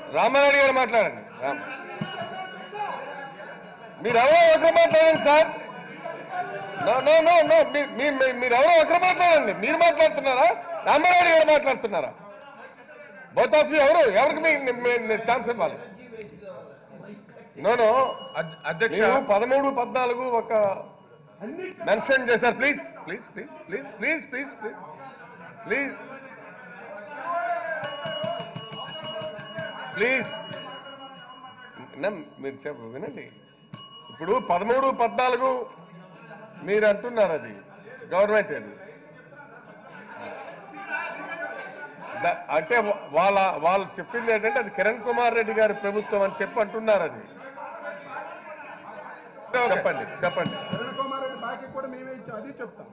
రామారెడ్డి గారు మాట్లాడండి రామ్. మీరు ఎవరో ఒకరు మాట్లాడండి sir no no no no మీ- మీ- మీ- మీరు ఎవరో ఒకరు మాట్లాడండి మీరు మాట్లాడుతున్నారా రామారెడ్డి గారు మాట్లాడుతున్నారా బౌత్ ఆఫ్ యూ ఎవరు ఎవరికి మీ ఛాన్స్ ఇవ్వాలి నో నో అధ్య- అధ్యక్ష మీరు పదమూడు పద్నాలుగు ఒక మెన్షన్ చేశారు please please please please please please please please please మీరు చెప్ప వినండి ఇప్పుడు పదమూడు పద్నాలుగు మీరు అంటున్నారు అది గవర్నమెంట్ అది ద- అంటే వాళ్ళ వాళ్ళు చెప్పింది ఏంటంటే అది కిరణ్ కుమార్ రెడ్డి గారి ప్రభుత్వం అని చెప్పి అంటున్నారు అది ఓకే. చెప్పండి చెప్పండి కిరణ్ కుమార్ రెడ్డి బాకీ కూడా మేమే ఇచ్చాం అది చెప్తాం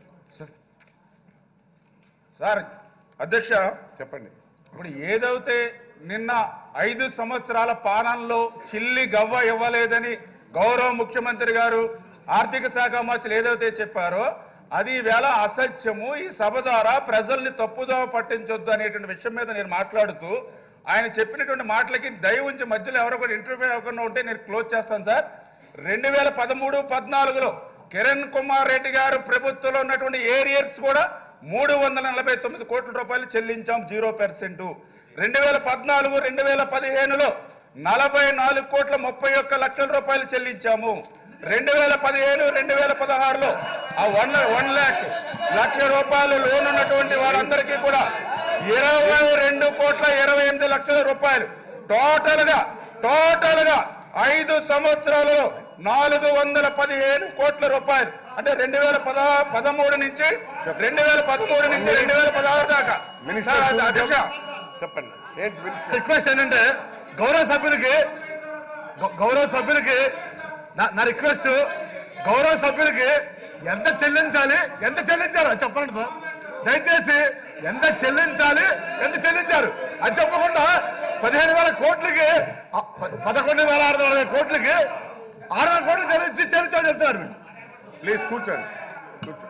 సార్ అధ్యక్ష చెప్పండి ఇప్పుడు ఏదైతే నిన్న ఐదు సంవత్సరాల పాలనలో చిల్లి గవ్వ ఇవ్వలేదని గౌరవ ముఖ్యమంత్రి గారు ఆర్థిక శాఖ మంత్రులు ఏదైతే చెప్పారో అది ఈవేళ అసత్యము ఈ సభ ద్వారా ప్రజల్ని తప్పుదోవ పట్టించొద్దు అనేటువంటి విషయం మీద నేను మాట్లాడుతూ ఆయన చెప్పినటువంటి మాటలకి దయ ఉంచి మధ్యలో ఎవరో కూడా ఇంటర్వ్యూ అవ్వకుండా ఉంటే నేను క్లోజ్ చేస్తాను సార్ రెండు వేల పదమూడు పద్నాలుగులో కిరణ్ కుమార్ రెడ్డి గారు ప్రభుత్వంలో ఉన్నటువంటి ఏరియర్స్ కూడా మూడు వందల నలభై తొమ్మిది కోట్ల రూపాయలు చెల్లించాం జీరో పర్సెంట్ రెండు వేల పద్నాలుగు రెండు వేల పదిహేనులో నలభై నాలుగు కోట్ల ముప్పై ఒక్క లక్షల రూపాయలు చెల్లించాము రెండు వేల పదిహేను రెండు వేల పదహారులో ఆ వన్ వన్ ల్యాక్ లక్ష రూపాయలు లోన్ ఉన్నటువంటి వాళ్ళందరికీ కూడా ఇరవై రెండు కోట్ల ఇరవై ఎనిమిది లక్షల రూపాయలు టోటల్ గా టోటల్ గా ఐదు సంవత్సరాలలో నాలుగు వందల పదిహేను కోట్ల రూపాయలు అంటే రెండు వేల పద పదమూడు నుంచి రెండు వేల పదమూడు నుంచి రెండు వేల పదహారు దాకా మినిస్టర్ సార్, అధ్యక్ష చెప్పండి ఏంటి మినిస్టర్ రిక్వెస్ట్ ఏంటంటే గౌరవ సభ్యులకి గౌ- గౌరవ సభ్యులకి నా నా రిక్వెస్ట్ గౌరవ సభ్యులకి ఎంత చెల్లించాలి ఎంత చెల్లించారు అది చెప్పండి సార్ దయచేసి ఎంత చెల్లించాలి ఎంత చెల్లించారు అది చెప్పకుండా పదిహేను వేల కోట్లకి ఆ, ప- పదకొండు వేల ఆరు వందల అరవై కోట్లకి ఆరు వందల కోట్లు చెల్లించి చెల్లించాలని చెప్తున్నారు వీళ్ళు. ప్లీజ్ కూర్చోండి కూర్చోండి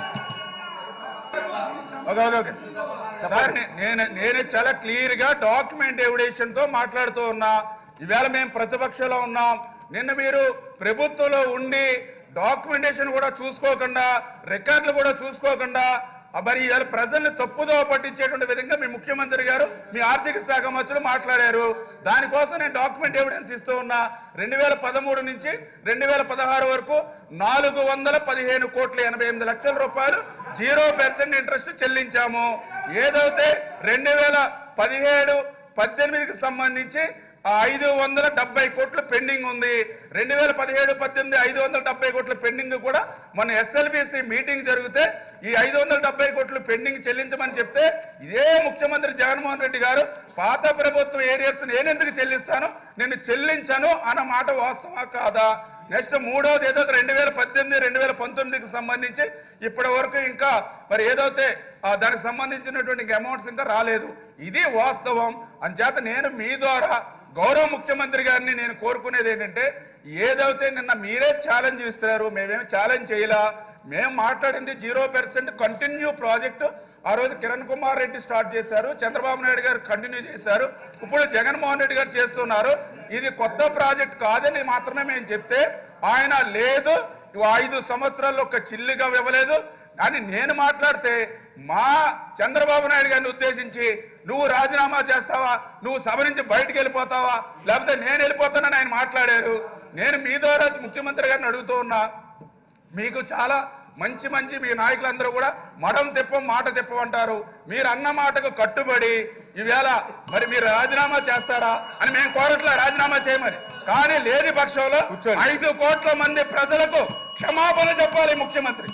ఓకే ఓకే ఓకే సార్ నే- నేను నేను చాలా క్లియర్ గా డాక్యుమెంట్ ఎవిడేషన్ తో మాట్లాడుతూ ఉన్నా ఈవేళ మేము ప్రతిపక్షంలో ఉన్నాం నిన్న మీరు ప్రభుత్వంలో ఉండి డాక్యుమెంటేషన్ కూడా చూసుకోకుండా రికార్డులు కూడా చూసుకోకుండా ఆ మరి ఇవాళ ప్రజల్ని తప్పుదో పట్టించేటువంటి విధంగా మీ ముఖ్యమంత్రి గారు మీ ఆర్థిక శాఖ మంత్రులు మాట్లాడారు దానికోసం నేను డాక్యుమెంట్ ఎవిడెన్స్ ఇస్తూ ఉన్నా రెండు వేల పదమూడు నుంచి రెండు వేల పదహారు వరకు నాలుగు వందల పదిహేను కోట్ల ఎనభై ఎనిమిది లక్షల రూపాయలు జీరో పర్సెంట్ ఇంట్రెస్ట్ చెల్లించాము ఏదైతే రెండు వేల పదిహేడు పద్దెనిమిదికి సంబంధించి ఆ ఐదు వందల డెబ్బై కోట్లు పెండింగ్ ఉంది రెండు వేల పదిహేడు పద్దెనిమిది ఐదు వందల డెబ్బై కోట్ల పెండింగ్ కూడా మన ఎస్ఎల్బిసి మీటింగ్ జరిగితే ఈ ఐదు వందల డెబ్బై కోట్లు పెండింగ్ చెల్లించమని చెప్తే ఇదే ముఖ్యమంత్రి జగన్మోహన్ రెడ్డి గారు పాత ప్రభుత్వ ఏరియాస్ నేను ఎందుకు చెల్లిస్తాను నేను చెల్లించను అన్న మాట వాస్తవా కాదా నెక్స్ట్ మూడవది ఏదో రెండు వేల పద్దెనిమిది రెండు వేల పంతొమ్మిదికి సంబంధించి ఇప్పటి వరకు ఇంకా మరి ఏదైతే ఆ దానికి సంబంధించినటువంటి అమౌంట్స్ ఇంకా రాలేదు ఇది వాస్తవం అంచేత నేను మీ ద్వారా గౌరవ ముఖ్యమంత్రి గారిని నేను కోరుకునేది ఏంటంటే ఏదైతే నిన్న మీరే ఛాలెంజ్ ఇస్తున్నారు మేమేమి ఛాలెంజ్ చేయలా మేము మాట్లాడింది జీరో పర్సెంట్ కంటిన్యూ ప్రాజెక్టు ఆ రోజు కిరణ్ కుమార్ రెడ్డి స్టార్ట్ చేశారు చంద్రబాబు నాయుడు గారు కంటిన్యూ చేశారు ఇప్పుడు జగన్మోహన్ రెడ్డి గారు చేస్తున్నారు ఇది కొత్త ప్రాజెక్ట్ కాదని మాత్రమే మేము చెప్తే ఆయన లేదు ఇవి ఐదు సంవత్సరాల్లో ఒక చిల్లిగా ఇవ్వలేదు అని నేను మాట్లాడితే మా చంద్రబాబు నాయుడు గారిని ఉద్దేశించి నువ్వు రాజీనామా చేస్తావా నువ్వు సభ నుంచి బయటికి వెళ్ళిపోతావా లేకపోతే నేను వెళ్ళిపోతానని ఆయన మాట్లాడారు నేను మీ ద్వారా ముఖ్యమంత్రి గారిని అడుగుతూ ఉన్నా మీకు చాలా మంచి మంచి మీ నాయకులందరూ కూడా మడం తిప్పం మాట తిప్పమంటారు మీరు అన్న మాటకు కట్టుబడి ఈవేళ మరి మీరు రాజీనామా చేస్తారా అని మేము కోరట్లే రాజీనామా చేయమని కానీ లేని పక్షంలో కూర్చోండి. ఐదు కోట్ల మంది ప్రజలకు క్షమాపణ చెప్పాలి ముఖ్యమంత్రి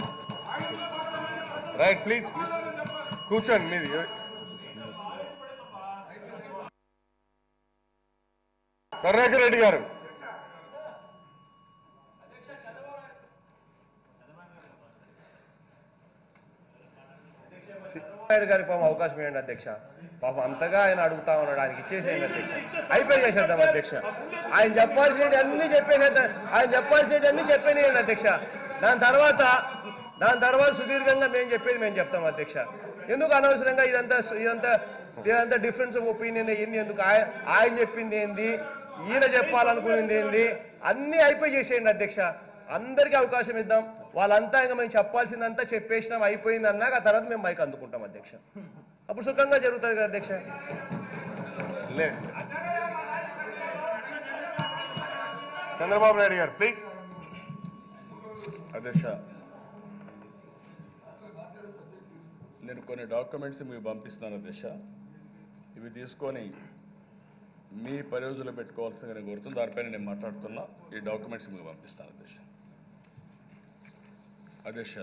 రైట్ ప్లీజ్ ప్లీజ్ కూర్చోండి మీది కరుణాకర్ రెడ్డి గారు నాయుడు గారికి పాపం అవకాశం ఇవ్వండి అధ్యక్ష పాపం అంతగా ఆయన అడుగుతా ఉన్నాడు ఆయనకి ఇచ్చేసేయండి అధ్యక్ష అయిపోయి చేసేద్దాం అధ్యక్ష ఆయన చెప్పాల్సినవి అన్ని చెప్పేసేద్దాం ఆయన చెప్పాల్సినవి అన్ని చెప్పేయండి అధ్యక్ష దాని తర్వాత దాని తర్వాత సుదీర్ఘంగా మేము చెప్పేది మేము చెప్తాం అధ్యక్ష ఎందుకు అనవసరంగా ఇదంతా ఇదంతా లేదంటే డిఫరెన్స్ ఆఫ్ ఒపీనియన్ ఏంది ఎందుకు ఆయన ఆయన చెప్పింది ఏంది ఈయన చెప్పాలనుకునేది ఏంది అన్నీ అయిపోయి చేసేయండి అధ్యక్ష అందరికీ అవకాశం ఇద్దాం వాళ్ళంతా ఇంకా మేము చెప్పాల్సిందంతా చెప్పేసినాం అయిపోయింది అన్నాక ఆ తర్వాత మేము మైక్ అందుకుంటాం అధ్యక్ష అప్పుడు సుఖంగా జరుగుతుంది కదా అధ్యక్ష లే చంద్రబాబు నాయుడు గారు ప్లీజ్ అధ్యక్ష నేను కొన్ని డాక్యుమెంట్స్ మీకు పంపిస్తున్నాను అధ్యక్ష ఇవి తీసుకొని మీ పరియోజనలో పెట్టుకోవాల్సిందిగా నేను కోరుతుంది దానిపైన నేను మాట్లాడుతున్నా ఈ డాక్యుమెంట్స్ మీకు పంపిస్తాను అధ్యక్ష అధ్యక్ష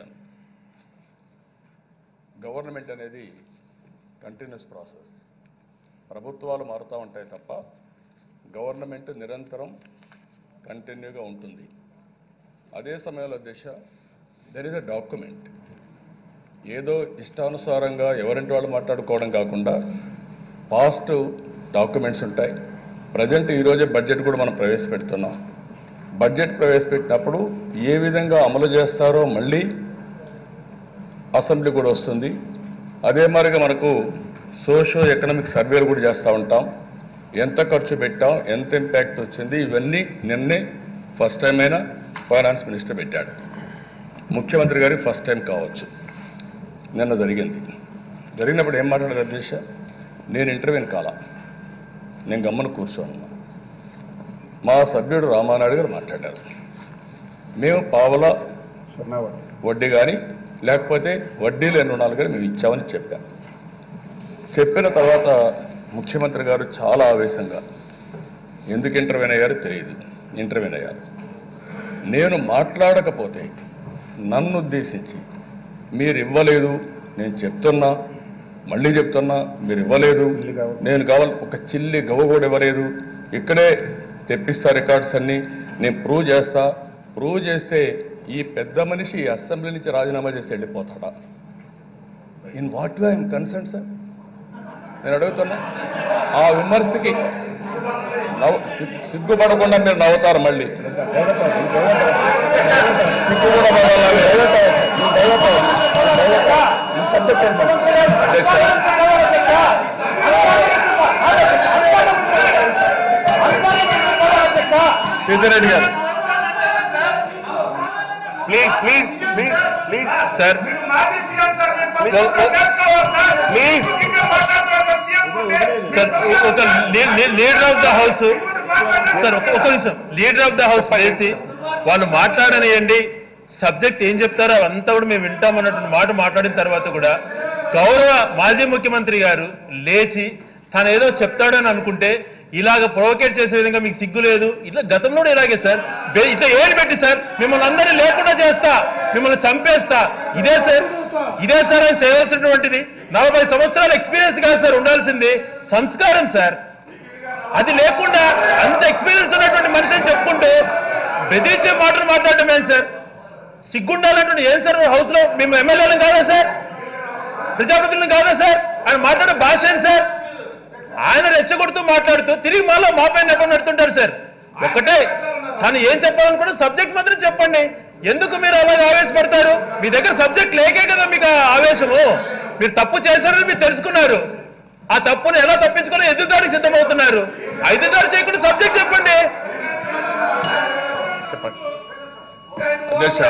గవర్నమెంట్ అనేది కంటిన్యూస్ ప్రాసెస్ ప్రభుత్వాలు మారుతూ ఉంటాయి తప్ప గవర్నమెంట్ నిరంతరం కంటిన్యూగా ఉంటుంది అదే సమయంలో అధ్యక్ష దెర్ ఇస్ అ డాక్యుమెంట్ ఏదో ఇష్టానుసారంగా ఎవరింటి వాళ్ళు మాట్లాడుకోవడం కాకుండా పాస్ట్ డాక్యుమెంట్స్ ఉంటాయి ప్రజెంట్ ఈరోజే బడ్జెట్ కూడా మనం ప్రవేశపెడుతున్నాం బడ్జెట్ ప్రవేశపెట్టినప్పుడు ఏ విధంగా అమలు చేస్తారో మళ్ళీ అసెంబ్లీ కూడా వస్తుంది అదే మరిగా మనకు సోషో ఎకనామిక్ సర్వేలు కూడా చేస్తూ ఉంటాం ఎంత ఖర్చు పెట్టాం ఎంత ఇంపాక్ట్ వచ్చింది ఇవన్నీ నిన్నే ఫస్ట్ టైం అయినా ఫైనాన్స్ మినిస్టర్ పెట్టాడు ముఖ్యమంత్రి గారికి ఫస్ట్ టైం కావచ్చు నిన్న జరిగింది జరిగినప్పుడు ఏం మాట్లాడారు అధ్యక్ష నేను ఇంటర్వ్యూని కాల నేను గమ్మను కూర్చోను మా సభ్యుడు రామానాయుడు గారు మాట్లాడారు మేము పావల వడ్డీ కానీ లేకపోతే వడ్డీ లేని రుణాలు కానీ మేము ఇచ్చామని చెప్పాం చెప్పిన తర్వాత ముఖ్యమంత్రి గారు చాలా ఆవేశంగా ఎందుకు ఇంటర్వ్యూన్ అయ్యారో తెలియదు ఇంటర్వ్యూన్ అయ్యారు నేను మాట్లాడకపోతే నన్ను ఉద్దేశించి మీరు ఇవ్వలేదు నేను చెప్తున్నా మళ్ళీ చెప్తున్నా మీరు ఇవ్వలేదు నేను కావాలి ఒక చిల్లి గవ్వ కూడా ఇవ్వలేదు ఇక్కడే తెప్పిస్తా రికార్డ్స్ అన్నీ నేను ప్రూవ్ చేస్తా ప్రూవ్ చేస్తే ఈ పెద్ద మనిషి ఈ అసెంబ్లీ నుంచి రాజీనామా చేసి వెళ్ళిపోతాడా in what way I'm concern sir నేను అడుగుతున్నా ఆ విమర్శకి నవ్వు సిగ్- సిగ్గుపడకుండా మీరు నవ్వుతారు మళ్ళీ సిగ్గు కూడా పడాలి. అధ్యక్ష, సీతారెడ్డి గారు please please please please sir please sir ఒక leader of the house sir ఒక ఒక నిమిషం లీడర్ ఆఫ్ ద హౌస్ వేసి వాళ్ళు మాట్లాడనియండి సబ్జెక్ట్ ఏం చెప్తారో అవంతా కూడా మేము వింటామన్నటువంటి మాట మాట్లాడిన తర్వాత కూడా గౌరవ మాజీ ముఖ్యమంత్రి గారు లేచి తను ఏదో చెప్తాడని అనుకుంటే ఇలాగ ప్రొవోకేట్ చేసే విధంగా మీకు సిగ్గు లేదు ఇట్లా గతంలో కూడా ఇలాగే సార్ బే- ఇట్లా ఏది పెట్టి సార్ మిమ్మల్ని అందరినీ లేకుండా చేస్తా మిమ్మల్ని చంపేస్తా ఇదే సార్ ఇదే సార్ ఆయన చేయవలసినటువంటిది నలభై సంవత్సరాల ఎక్స్పీరియన్స్ కాదు సార్ ఉండాల్సింది సంస్కారం సార్ అది లేకుండా అంత ఎక్స్పీరియన్స్ ఉన్నటువంటి మనిషి అని చెప్పుకుంటూ బెదిరించే మాటలు మాట్లాడటం ఏం సార్ సిగ్గుండాలంటే ఏం సార్ హౌస్ లో మేము ఎమ్మెల్యేలను కాదా సార్ ప్రజాప్రతినిధులను కాదా సార్ ఆయన మాట్లాడే భాష ఏంటి సార్ ఆయన రెచ్చగొడుతూ మాట్లాడుతూ తిరిగి మళ్ళీ మా పైన నెపం పెడుతుంటారు సార్ ఒకటే తను ఏం చెప్పాలనుకుంటే సబ్జెక్ట్ మాత్రం చెప్పండి ఎందుకు మీరు అలాగే ఆవేశపడతారు మీ దగ్గర సబ్జెక్ట్ లేకే కదా మీకు ఆ ఆవేశము మీరు తప్పు చేశారని మీరు తెలుసుకున్నారు ఆ తప్పును ఎలా తప్పించుకొని ఎదురుదాడికి సిద్ధమవుతున్నారు ఆ ఎదురుదాడి చేయకుండా సబ్జెక్ట్ చెప్పండి చెప్పండి అధ్యక్ష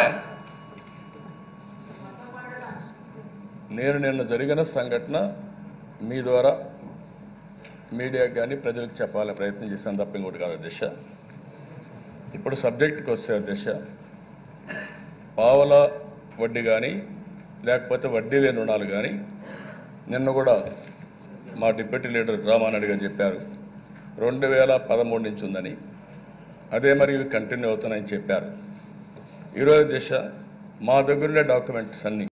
నేను నిన్న జరిగిన సంఘటన మీ ద్వారా మీడియాకి కానీ ప్రజలకు చెప్పాలని ప్రయత్నం చేశాను తప్ప ఇంకోటి కాదు అధ్యక్ష ఇప్పుడు సబ్జెక్ట్కి వస్తే అధ్యక్ష పావల వడ్డీ కానీ లేకపోతే వడ్డీ లేని రుణాలు కానీ నిన్న కూడా మా డిప్యూటీ లీడర్ రామానాయుడు గారు చెప్పారు రెండు వేల పదమూడు నుంచి ఉందని అదే మరి ఇవి కంటిన్యూ అవుతున్నాయని చెప్పారు ఈరోజు దిశ మా దగ్గర ఉండే డాక్యుమెంట్స్ అన్నీ